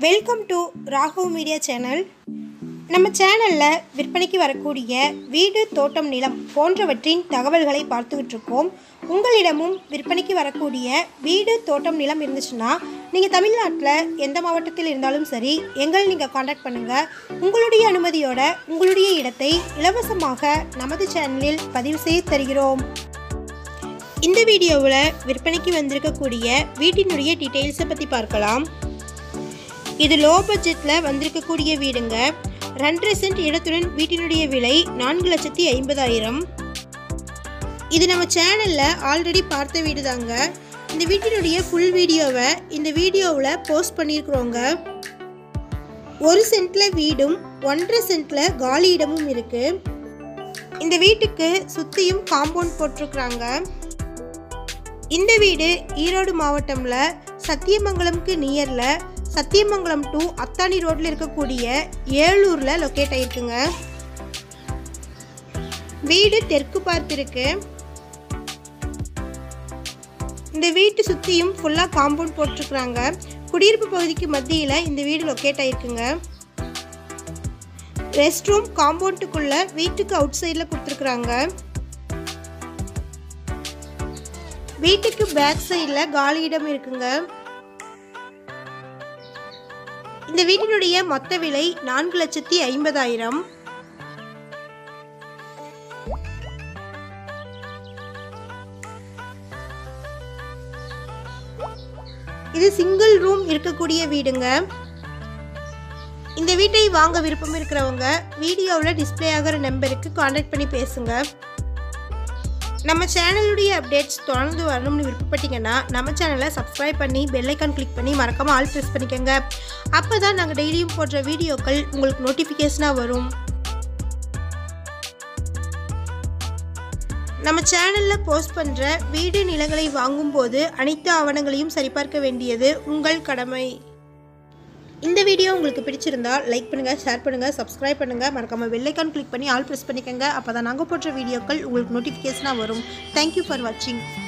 welcome to Raghav media channel நம்ம சேனலில் விற்பனைக்கு வரக்கூடிய வீடு தோட்டம் நிலம் போன்றவற்றின் தகவல்களை பார்த்துக்கிட்டு இருக்கோம் உங்களிடமும் விற்பனைக்கு வரக்கூடிய வீடு தோட்டம் நிலம் இருந்துச்சுன்னா நீங்கள் தமிழ்நாட்டில் எந்த மாவட்டத்தில் இருந்தாலும் சரி எங்களை நீங்கள் காண்டாக்ட் பண்ணுங்கள் உங்களுடைய அனுமதியோட உங்களுடைய இடத்தை இலவசமாக நமது சேனலில் பதிவு செய்து தருகிறோம் இந்த வீடியோவில் விற்பனைக்கு வந்திருக்கக்கூடிய வீட்டினுடைய டீட்டெயில்ஸை பற்றி பார்க்கலாம் இது லோ பட்ஜெட்டில் வந்திருக்கக்கூடிய வீடுங்க ரெண்டரை சென்ட் இடத்துடன் வீட்டினுடைய விலை நான்கு லட்சத்தி ஐம்பதாயிரம் இது நம்ம சேனலில் ஆல்ரெடி பார்த்த வீடு தாங்க இந்த வீட்டினுடைய ஃபுல் வீடியோவை இந்த வீடியோவில் போஸ்ட் பண்ணியிருக்கிறோங்க ஒரு சென்ட்டில் வீடும் ஒன்றரை சென்ட்டில் காலி இடமும் இருக்குது இந்த வீட்டுக்கு சுற்றியும் காம்பவுண்ட் போட்டிருக்கிறாங்க இந்த வீடு ஈரோடு மாவட்டம்ல சத்தியமங்கலம்க்கு நியரில் சத்தியமங்கலம் டு அத்தானி ரோட்டில் இருக்கக்கூடிய ஏலூரில் லொக்கேட் ஆயிருக்குங்க வீடு தெற்கு பார்த்து இருக்கு இந்த வீட்டு சுற்றியும் ஃபுல்லாக காம்பவுண்ட் போட்டிருக்கிறாங்க குடியிருப்பு பகுதிக்கு மத்தியில் இந்த வீடு லொக்கேட் ஆயிருக்குங்க ரெஸ்ட் ரூம் காம்பவுண்டுக்குள்ள வீட்டுக்கு அவுட் சைடில் கொடுத்துருக்குறாங்க வீட்டுக்கு பேக் சைடில் காலி இடம் இருக்குங்க இந்த வீட்டினுடைய மொத்த விலை நான்கு லட்சத்தி ஐம்பதாயிரம் இது சிங்கிள் ரூம் இருக்கக்கூடிய வீடுங்க இந்த வீட்டை வாங்க விருப்பம் இருக்கிறவங்க வீடியோவில் டிஸ்பிளே ஆகிற நம்பருக்கு காண்டாக்ட் பண்ணி பேசுங்க நம்ம சேனலுடைய அப்டேட்ஸ் தொடர்ந்து வரணும்னு விருப்பப்பட்டீங்கன்னா நம்ம சேனலை சப்ஸ்கிரைப் பண்ணி பெல் ஐக்கான் கிளிக் பண்ணி மறக்காமல் ஆல் ப்ரெஸ் பண்ணிக்கோங்க அப்போ தான் நாங்கள் டெய்லியும் போடுற வீடியோக்கள் உங்களுக்கு நோட்டிஃபிகேஷனாக வரும் நம்ம சேனலில் போஸ்ட் பண்ணுற வீடு நிலங்களை வாங்கும்போது அனைத்து ஆவணங்களையும் சரிபார்க்க வேண்டியது உங்கள் கடமை இந்த வீடியோ உங்களுக்கு பிடிச்சிருந்தா லைக் பண்ணுங்கள் ஷேர் பண்ணுங்கள் சப்ஸ்கிரைப் பண்ணுங்கள் மறக்காமல் வெள்ளைக்கான் கிளிக் பண்ணி ஆல் ப்ரெஸ் பண்ணிக்கோங்க அப்போ தான் நாங்கள் போடுற வீடியோக்கள் உங்களுக்கு நோட்டிஃபிகேஷனாக வரும் தேங்க்யூ ஃபார் வாட்சிங்